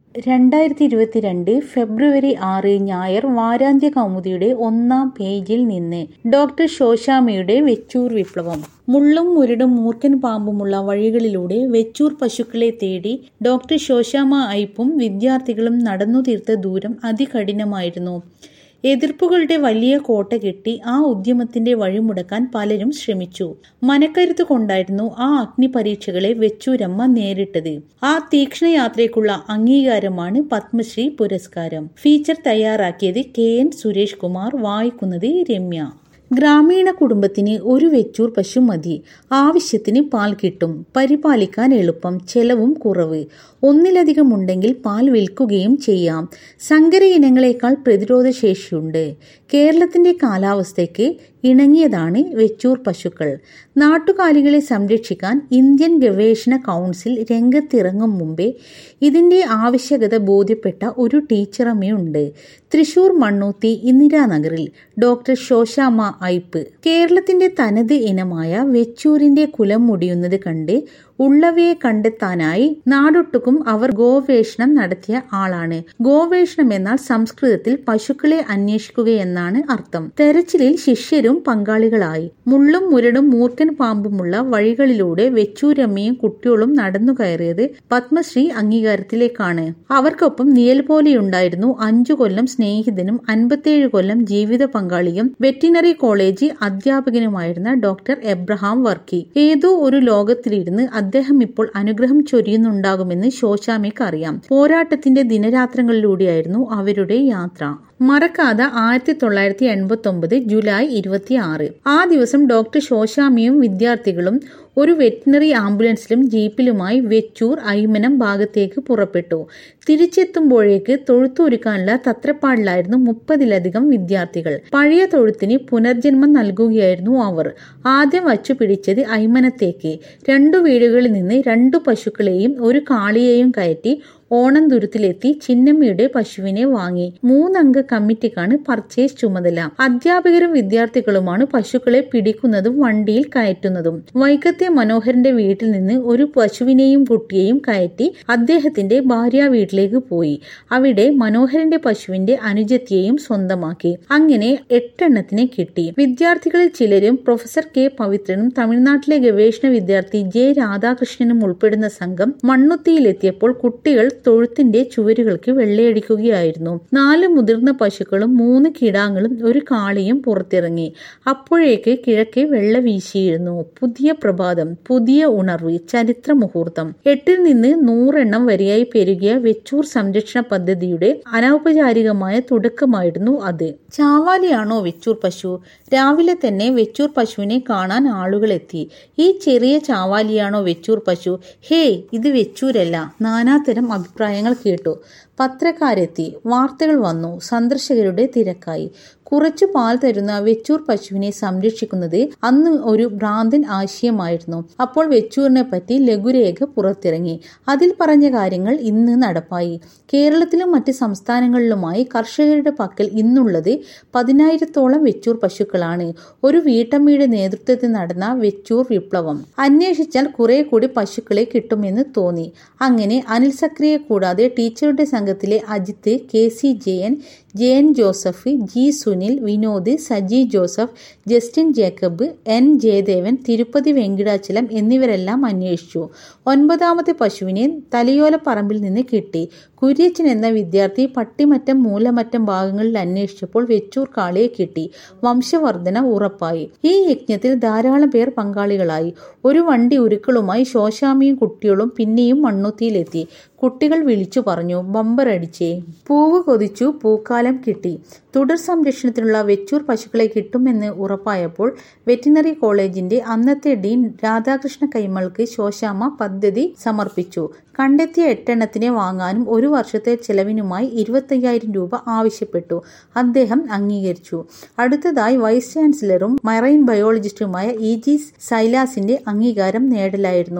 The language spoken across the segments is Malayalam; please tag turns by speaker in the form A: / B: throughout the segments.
A: രണ്ടായിരത്തി ഇരുപത്തിരണ്ട് ഫെബ്രുവരി ആറ് ഞായർ വാരാന്ത്യ കൗമുദിയുടെ ഒന്നാം പേജിൽ നിന്ന് ഡോക്ടർ ശോശാമ്മയുടെ വെച്ചൂർ വിപ്ലവം മുള്ളും മുരടും മൂർഖൻ പാമ്പുമുള്ള വഴികളിലൂടെ വെച്ചൂർ പശുക്കളെ തേടി ഡോക്ടർ ശോശാമ്മ ഐപ്പും വിദ്യാർത്ഥികളും നടന്നു തീർത്ത ദൂരം അതികഠിനമായിരുന്നു എതിർപ്പുകളുടെ വലിയ കോട്ട കെട്ടി ആ ഉദ്യമത്തിന്റെ വഴിമുടക്കാൻ പലരും ശ്രമിച്ചു മനക്കരുത്ത് കൊണ്ടായിരുന്നു ആ അഗ്നി പരീക്ഷകളെ വെച്ചൂരമ്മ നേരിട്ടത് ആ തീക്ഷ്ണയാത്രയ്ക്കുള്ള അംഗീകാരമാണ് പത്മശ്രീ പുരസ്കാരം ഫീച്ചർ തയ്യാറാക്കിയത് കെ എൻ സുരേഷ് കുമാർ വായിക്കുന്നത് രമ്യ ഗ്രാമീണ കുടുംബത്തിന് ഒരു വെച്ചൂർ പശു മതി ആവശ്യത്തിന് പാൽ കിട്ടും പരിപാലിക്കാൻ എളുപ്പം ചെലവും കുറവ് ഒന്നിലധികം ഉണ്ടെങ്കിൽ പാൽ വിൽക്കുകയും ചെയ്യാം സങ്കര ഇനങ്ങളെക്കാൾ പ്രതിരോധ ശേഷിയുണ്ട് കേരളത്തിന്റെ കാലാവസ്ഥയ്ക്ക് ഇണങ്ങിയതാണ് വെച്ചൂർ പശുക്കൾ നാട്ടുകാലികളെ സംരക്ഷിക്കാൻ ഇന്ത്യൻ ഗവേഷണ കൗൺസിൽ രംഗത്തിറങ്ങും മുമ്പേ ഇതിന്റെ ആവശ്യകത ബോധ്യപ്പെട്ട ഒരു ടീച്ചറമ്മയുണ്ട് തൃശൂർ മണ്ണൂത്തി ഇന്ദിരാനഗറിൽ ഡോക്ടർ ശോശാമ്മ ഐപ്പ് കേരളത്തിന്റെ തനത് ഇനമായ വെച്ചൂരിന്റെ കുലം മുടിയുന്നത് കണ്ട് ഉള്ളവയെ കണ്ടെത്താനായി നാടൊട്ടുക്കും അവർ ഗോവേഷണം നടത്തിയ ആളാണ് ഗോവേഷണം എന്നാൽ സംസ്കൃതത്തിൽ പശുക്കളെ അന്വേഷിക്കുകയെന്നാണ് അർത്ഥം തെരച്ചിലിൽ ശിഷ്യരും പങ്കാളികളായി മുള്ളും മുരടും മൂർഖൻ പാമ്പുമുള്ള വഴികളിലൂടെ വെച്ചൂരമ്മയും കുട്ടികളും നടന്നു കയറിയത് പത്മശ്രീ അംഗീകാരത്തിലേക്കാണ് അവർക്കൊപ്പം നിയൽ പോലെയുണ്ടായിരുന്നു അഞ്ചു കൊല്ലം സ്നേഹിതനും അൻപത്തിയേഴ് കൊല്ലം ജീവിത പങ്കാളിയും വെറ്റിനറി കോളേജ് അധ്യാപകനുമായിരുന്ന ഡോക്ടർ എബ്രഹാം വർക്കി ഏതോ ഒരു ലോകത്തിലിരുന്ന് അദ്ദേഹം ഇപ്പോൾ അനുഗ്രഹം ചൊരിയുന്നുണ്ടാകുമെന്ന് ശോശാമയ്ക്ക് അറിയാം പോരാട്ടത്തിന്റെ ദിനരാത്രങ്ങളിലൂടെയായിരുന്നു അവരുടെ യാത്ര മറക്കാതെ ആയിരത്തി തൊള്ളായിരത്തി എൺപത്തി ഒമ്പത് ജൂലൈ ഇരുപത്തി ആറ് ആ ദിവസം ഡോക്ടർ ശോശാമിയും വിദ്യാർത്ഥികളും ഒരു വെറ്റിനറി ആംബുലൻസിലും ജീപ്പിലുമായി വെച്ചൂർ ഐമനം ഭാഗത്തേക്ക് പുറപ്പെട്ടു തിരിച്ചെത്തുമ്പോഴേക്ക് തൊഴുത്തൊരുക്കാനുള്ള തത്രപ്പാടിലായിരുന്നു മുപ്പതിലധികം വിദ്യാർത്ഥികൾ പഴയ തൊഴുത്തിന് പുനർജന്മം നൽകുകയായിരുന്നു അവർ ആദ്യം വച്ചു പിടിച്ചത് ഐമനത്തേക്ക് രണ്ടു വീടുകളിൽ നിന്ന് രണ്ടു പശുക്കളെയും ഒരു കാളിയെയും കയറ്റി ഓണം ദുരത്തിലെത്തി ചിന്നമ്മയുടെ പശുവിനെ വാങ്ങി മൂന്നംഗ കമ്മിറ്റിക്കാണ് പർച്ചേസ് ചുമതല അധ്യാപകരും വിദ്യാർത്ഥികളുമാണ് പശുക്കളെ പിടിക്കുന്നതും വണ്ടിയിൽ കയറ്റുന്നതും വൈക്കത്തെ മനോഹരന്റെ വീട്ടിൽ നിന്ന് ഒരു പശുവിനെയും കുട്ടിയെയും കയറ്റി അദ്ദേഹത്തിന്റെ ഭാര്യ വീട്ടിലേക്ക് പോയി അവിടെ മനോഹരന്റെ പശുവിന്റെ അനുജത്തിയെയും സ്വന്തമാക്കി അങ്ങനെ എട്ടെണ്ണത്തിനെ കിട്ടി വിദ്യാർത്ഥികളിൽ ചിലരും പ്രൊഫസർ കെ പവിത്രനും തമിഴ്നാട്ടിലെ ഗവേഷണ വിദ്യാർത്ഥി ജെ രാധാകൃഷ്ണനും ഉൾപ്പെടുന്ന സംഘം മണ്ണുത്തിയിലെത്തിയപ്പോൾ കുട്ടികൾ തൊഴുത്തിന്റെ ചുവരുകൾക്ക് വെള്ളയടിക്കുകയായിരുന്നു നാല് മുതിർന്ന പശുക്കളും മൂന്ന് കിടാങ്ങളും ഒരു കാളിയും പുറത്തിറങ്ങി അപ്പോഴേക്ക് കിഴക്കെ വെള്ള വീശിയിരുന്നു പുതിയ പ്രഭാതം പുതിയ ഉണർവ് ചരിത്ര മുഹൂർത്തം എട്ടിൽ നിന്ന് നൂറെണ്ണം വരെയായി പെരുകിയ വെച്ചൂർ സംരക്ഷണ പദ്ധതിയുടെ അനൗപചാരികമായ തുടക്കമായിരുന്നു അത് ചാവാലിയാണോ വെച്ചൂർ പശു രാവിലെ തന്നെ വെച്ചൂർ പശുവിനെ കാണാൻ ആളുകൾ എത്തി ഈ ചെറിയ ചാവാലിയാണോ വെച്ചൂർ പശു ഹേ ഇത് വെച്ചൂരല്ല നാനാതരം അഭിപ്രായങ്ങൾ കേട്ടു പത്രക്കാരെത്തി വാർത്തകൾ വന്നു സന്ദർശകരുടെ തിരക്കായി കുറച്ചു പാൽ തരുന്ന വെച്ചൂർ പശുവിനെ സംരക്ഷിക്കുന്നത് അന്ന് ഒരു ഭ്രാന്തൻ ആശയമായിരുന്നു അപ്പോൾ വെച്ചൂരിനെ പറ്റി ലഘുരേഖ പുറത്തിറങ്ങി അതിൽ പറഞ്ഞ കാര്യങ്ങൾ ഇന്ന് നടപ്പായി കേരളത്തിലും മറ്റ് സംസ്ഥാനങ്ങളിലുമായി കർഷകരുടെ പക്കൽ ഇന്നുള്ളത് പതിനായിരത്തോളം വെച്ചൂർ പശുക്കളാണ് ഒരു വീട്ടമ്മയുടെ നേതൃത്വത്തിൽ നടന്ന വെച്ചൂർ വിപ്ലവം അന്വേഷിച്ചാൽ കുറെ കൂടി പശുക്കളെ കിട്ടുമെന്ന് തോന്നി അങ്ങനെ അനിൽ സക്രിയെ കൂടാതെ ടീച്ചറുടെ സംഘത്തിലെ Ajith K C Jayan Jayan Joseph G Sunil Vinod Saji Joseph Justin Jacob N Jayadevan Tirupati Venkitachalam എന്നിവരെല്ലാം അന്വേഷിച്ചു ഒൻപതാമത്തെ പശുവിനെ തലയോലപ്പറമ്പിൽ നിന്ന് കിട്ടി കുര്യച്ചൻ എന്ന വിദ്യാർത്ഥി പട്ടിമറ്റം മൂലമറ്റം ഭാഗങ്ങളിൽ അന്വേഷിച്ചപ്പോൾ വെച്ചൂർ കാളിയെ കിട്ടി വംശവർധന ഉറപ്പായി ഈ യജ്ഞത്തിൽ ധാരാളം പേർ പങ്കാളികളായി ഒരു വണ്ടി ഉരുക്കളുമായി ശോശാമിയും കുട്ടികളും പിന്നെയും മണ്ണുത്തിയിലെത്തി കുട്ടികൾ വിളിച്ചു പറഞ്ഞു ബമ്പറടിച്ചേ പൂവ് കൊതിച്ചു പൂക്കാലം കിട്ടി തുടർ സംരക്ഷണത്തിനുള്ള വെച്ചൂർ പശുക്കളെ കിട്ടുമെന്ന് ഉറപ്പായപ്പോൾ വെറ്റിനറി കോളേജിന്റെ അന്നത്തെ ഡീൻ രാധാകൃഷ്ണ കൈമൾക്ക് ശോശാമ്മ പദ്ധതി സമർപ്പിച്ചു കണ്ടെത്തിയ എട്ടെണ്ണത്തിനെ വാങ്ങാനും ഒരു വർഷത്തെ ചെലവിനുമായി ഇരുപത്തയ്യായിരം രൂപ ആവശ്യപ്പെട്ടു അദ്ദേഹം അംഗീകരിച്ചു അടുത്തതായി വൈസ് ചാൻസലറും മറൈൻ ബയോളജിസ്റ്റുമായ ഇ ജി സൈലാസിന്റെ അംഗീകാരം നേടലായിരുന്നു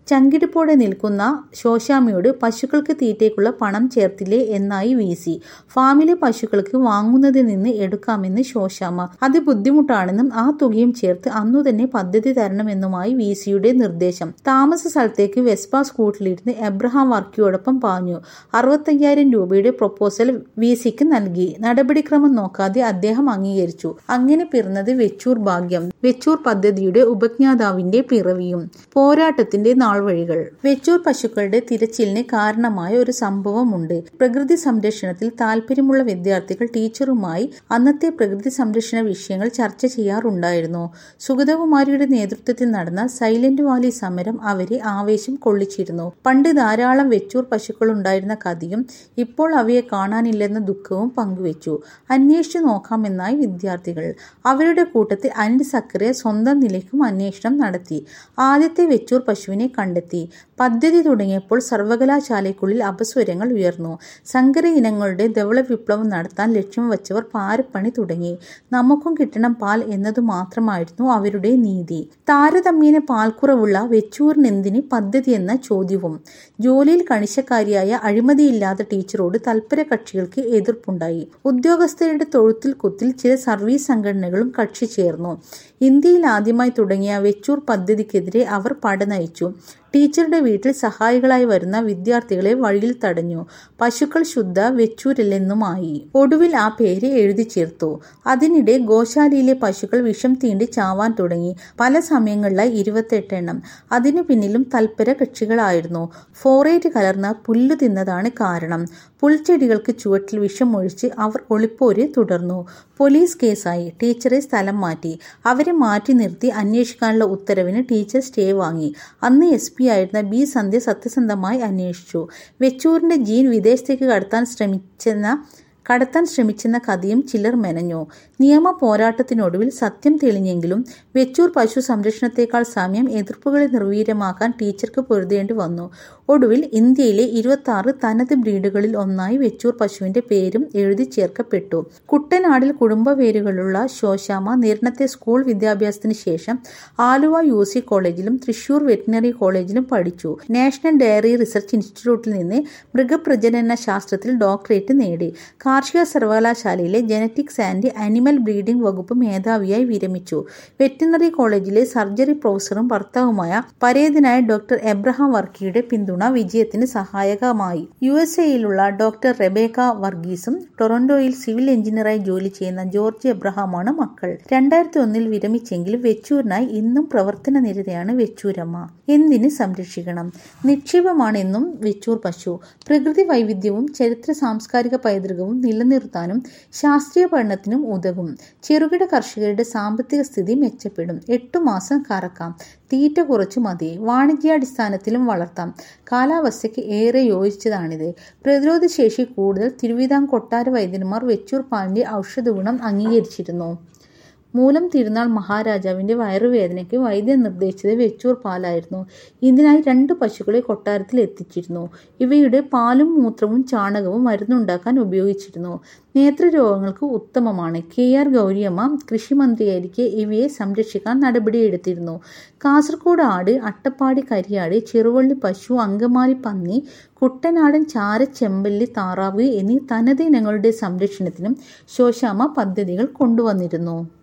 A: ചങ്കിടിപ്പോടെ നിൽക്കുന്ന ശോശാമ്മയോട് പശുക്കൾക്ക് തീറ്റയ്ക്കുള്ള പണം ചേർത്തില്ലേ എന്നായി വി സി ഫാമിലെ പശുക്കൾക്ക് വാങ്ങുന്നതിൽ നിന്ന് എടുക്കാമെന്ന് ശോശാമ്മ അത് ബുദ്ധിമുട്ടാണെന്നും ആ തുകയും ചേർത്ത് അന്നു തന്നെ പദ്ധതി തരണമെന്നുമായി വി സിയുടെ നിർദ്ദേശം താമസ സ്ഥലത്തേക്ക് വെസ്പ സ്കൂട്ടിലിരുന്ന് എബ്രഹാം വർക്കിയോടൊപ്പം പാഞ്ഞു അറുപത്തയ്യായിരം രൂപയുടെ പ്രൊപ്പോസൽ വി സിക്ക് നൽകി നടപടിക്രമം നോക്കാതെ അദ്ദേഹം അംഗീകരിച്ചു അങ്ങനെ പിറന്നത് വെച്ചൂർ ഭാഗ്യം വെച്ചൂർ പദ്ധതിയുടെ ഉപജ്ഞാതാവിന്റെ പിറവിയും പോരാട്ടത്തിന്റെ നാൾവഴികൾ വെച്ചൂർ പശുക്കളുടെ തിരച്ചിലിന് കാരണമായ ഒരു സംഭവമുണ്ട് പ്രകൃതി സംരക്ഷണത്തിൽ താല്പര്യമുള്ള വിദ്യാർത്ഥികൾ ടീച്ചറുമായി അന്നത്തെ പ്രകൃതി സംരക്ഷണ വിഷയങ്ങൾ ചർച്ച ചെയ്യാറുണ്ടായിരുന്നു സുഗതകുമാരിയുടെ നേതൃത്വത്തിൽ നടന്ന സൈലന്റ് വാലി സമരം അവരെ ആവേശം കൊള്ളിച്ചിരുന്നു പണ്ട് ധാരാളം വെച്ചൂർ പശുക്കൾ ഉണ്ടായിരുന്ന കഥയും ഇപ്പോൾ അവയെ കാണാനില്ലെന്ന ദുഃഖവും പങ്കുവച്ചു അന്വേഷിച്ചു നോക്കാമെന്നായി വിദ്യാർത്ഥികൾ അവരുടെ കൂട്ടത്തിൽ അനിൽ സക്കറിയ സ്വന്തം നിലയ്ക്കും അന്വേഷണം നടത്തി ആദ്യത്തെ വെച്ചൂർ പശുവിനെ കണ്ടെത്തി പദ്ധതി തുടങ്ങിയപ്പോൾ സർവകലാശാലയ്ക്കുള്ളിൽ അപസ്വരങ്ങൾ ഉയർന്നു സങ്കര ഇനങ്ങളുടെ ധവള വിപ്ലവം നടത്താൻ ലക്ഷ്യം വച്ചവർ പാരപ്പണി തുടങ്ങി നമുക്കും കിട്ടണം പാൽ എന്നതു മാത്രമായിരുന്നു അവരുടെ നീതി താരതമ്യേന പാൽക്കുറവുള്ള വെച്ചൂരിനെന്തിന് പദ്ധതി എന്ന ചോദ്യവും ജോലിയിൽ കണിശക്കാരിയായ അഴിമതിയില്ലാത്ത ടീച്ചറോട് തൽപര കക്ഷികൾക്ക് എതിർപ്പുണ്ടായി ഉദ്യോഗസ്ഥരുടെ തൊഴുത്തിൽ കുത്തിൽ ചില സർവീസ് സംഘടനകളും കക്ഷി ചേർന്നു ഇന്ത്യയിൽ ആദ്യമായി തുടങ്ങിയ വെച്ചൂർ പദ്ധതിക്കെതിരെ അവർ പടനയിച്ചു ടീച്ചറുടെ വീട്ടിൽ സഹായികളായി വരുന്ന വിദ്യാർത്ഥികളെ വഴിയിൽ തടഞ്ഞു പശുക്കൾ ശുദ്ധ വെച്ചൂരില്ലെന്നുമായി ഒടുവിൽ ആ പേര് എഴുതി ചേർത്തു അതിനിടെ ഗോശാലയിലെ പശുക്കൾ വിഷം തീണ്ടി ചാവാൻ തുടങ്ങി പല സമയങ്ങളിലായി ഇരുപത്തെട്ട് എണ്ണം അതിനു പിന്നിലും തൽപര കക്ഷികളായിരുന്നു ഫോറേറ്റ് കലർന്ന പുല്ലു തിന്നതാണ് കാരണം പുൽച്ചെടികൾക്ക് ചുവട്ടിൽ വിഷമൊഴിച്ച് അവർ ഒളിപ്പോര് തുടർന്നു പോലീസ് കേസായി ടീച്ചറെ സ്ഥലം മാറ്റി അവരെ മാറ്റി നിർത്തി അന്വേഷിക്കാനുള്ള ഉത്തരവിന് ടീച്ചർ സ്റ്റേ വാങ്ങി അന്ന് എസ് പി ആയിരുന്ന ബി സന്ധ്യ സത്യസന്ധമായി അന്വേഷിച്ചു വെച്ചൂരിന്റെ ജീൻ വിദേശത്തേക്ക് കടത്താൻ ശ്രമിച്ചെന്ന കടത്താൻ ശ്രമിച്ചെന്ന കഥയും ചിലർ മെനഞ്ഞു നിയമ പോരാട്ടത്തിനൊടുവിൽ സത്യം തെളിഞ്ഞെങ്കിലും വെച്ചൂർ പശു സംരക്ഷണത്തെക്കാൾ സമയം എതിർപ്പുകളെ നിർവീര്യമാക്കാൻ ടീച്ചർക്ക് പൊരുതേണ്ടി വന്നു ഒടുവിൽ ഇന്ത്യയിലെ ഇരുപത്തി ആറ് തനത് ബ്രീഡുകളിൽ ഒന്നായി വെച്ചൂർ പശുവിന്റെ പേരും എഴുതി ചേർക്കപ്പെട്ടു കുട്ടനാടിൽ കുടുംബ പേരുകളുള്ള ശോശാമ നേരിടത്തെ സ്കൂൾ വിദ്യാഭ്യാസത്തിന് ശേഷം ആലുവ യു സി കോളേജിലും തൃശൂർ വെറ്റിനറി കോളേജിലും പഠിച്ചു നാഷണൽ ഡയറി റിസർച്ച് ഇൻസ്റ്റിറ്റ്യൂട്ടിൽ നിന്ന് മൃഗപ്രജനന ശാസ്ത്രത്തിൽ ഡോക്ടറേറ്റ് നേടി കാർഷിക സർവകലാശാലയിലെ ജനറ്റിക്സ് ആൻഡ് അനിമൽ ബ്രീഡിംഗ് വകുപ്പ് മേധാവിയായി വിരമിച്ചു വെറ്റിനറി കോളേജിലെ സർജറി പ്രൊഫസറും ഭർത്താവുമായ പരേതനായ ഡോക്ടർ എബ്രഹാം വർക്കിയുടെ പിന്തുണ വിജയത്തിന് സഹായകമായി യു എസ് എയിലുള്ള ഡോക്ടർ റെബേക്ക വർഗീസും ടൊറന്റോയിൽ സിവിൽ എഞ്ചിനീയറായി ജോലി ചെയ്യുന്ന ജോർജ് എബ്രഹാമാണ് മക്കൾ രണ്ടായിരത്തി ഒന്നിൽ വിരമിച്ചെങ്കിലും വെച്ചൂരിനായി ഇന്നും പ്രവർത്തന നിരതയാണ് വെച്ചൂരമ്മ എന്തിന് സംരക്ഷിക്കണം നിക്ഷേപമാണെന്നും വെച്ചൂർ പശു പ്രകൃതി വൈവിധ്യവും ചരിത്ര സാംസ്കാരിക പൈതൃകവും നിലനിർത്താനും ശാസ്ത്രീയ പഠനത്തിനും ഉതകും ചെറുകിട കർഷകരുടെ സാമ്പത്തിക സ്ഥിതി മെച്ചപ്പെടും എട്ടു മാസം കറക്കാം തീറ്റ കുറച്ചു മതി വാണിജ്യാടിസ്ഥാനത്തിലും വളർത്താം കാലാവസ്ഥയ്ക്ക് ഏറെ യോജിച്ചതാണിത് പ്രതിരോധശേഷി കൂടുതൽ തിരുവിതാം കൊട്ടാര വൈദ്യന്മാർ വെച്ചൂർ പാലിന്റെ ഔഷധഗുണം അംഗീകരിച്ചിരുന്നു മൂലം തിരുനാൾ മഹാരാജാവിന്റെ വയറുവേദനയ്ക്ക് വൈദ്യൻ നിർദ്ദേശിച്ചത് വെച്ചൂർ പാലായിരുന്നു ഇതിനായി രണ്ട് പശുക്കളെ കൊട്ടാരത്തിൽ എത്തിച്ചിരുന്നു ഇവയുടെ പാലും മൂത്രവും ചാണകവും മരുന്നുണ്ടാക്കാൻ ഉപയോഗിച്ചിരുന്നു നേത്രരോഗങ്ങൾക്ക് ഉത്തമമാണ് കെ ആർ ഗൗരിയമ്മ കൃഷിമന്ത്രിയായിരിക്കെ ഇവയെ സംരക്ഷിക്കാൻ നടപടിയെടുത്തിരുന്നു കാസർഗോഡ് ആട് അട്ടപ്പാടി കരിയാട് ചെറുവള്ളി പശു അങ്കമാലി പന്നി കുട്ടനാടൻ ചാര ചെമ്പല്ലി താറാവ് എന്നീ തനത് ഇനങ്ങളുടെ സംരക്ഷണത്തിനും ശോശാമ പദ്ധതികൾ കൊണ്ടുവന്നിരുന്നു